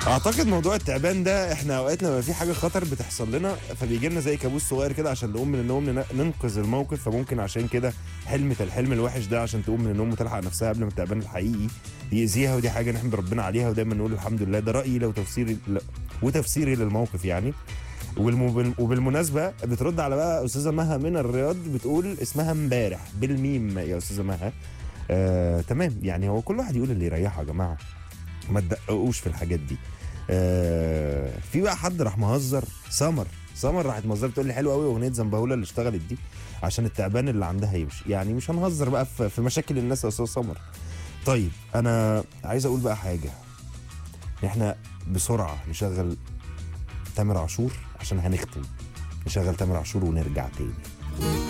اعتقد موضوع التعبان ده احنا اوقات لما في حاجه خطر بتحصل لنا فبيجي لنا زي كابوس صغير كده عشان نقوم من النوم نن- ننقذ الموقف فممكن عشان كده حلمة الحلم الوحش ده عشان تقوم من النوم وتلحق نفسها قبل ما التعبان الحقيقي يأذيها ودي حاجه نحمد ربنا عليها ودايما نقول الحمد لله ده رايي لو تفسيري لا وتفسيري للموقف يعني والم- وبالمناسبه بترد على بقى استاذه مها من الرياض بتقول اسمها امبارح بالميم يا استاذه مها آه، تمام يعني هو كل واحد يقول اللي يريحه يا جماعه ما تدققوش في الحاجات دي آه في بقى حد راح مهزر سمر سمر راحت مهزره بتقول لي حلوه قوي اغنيه زنبهوله اللي اشتغلت دي عشان التعبان اللي عندها يمشي يعني مش هنهزر بقى في, في مشاكل الناس يا استاذ سمر طيب انا عايز اقول بقى حاجه احنا بسرعه نشغل تامر عاشور عشان هنختم نشغل تامر عاشور ونرجع تاني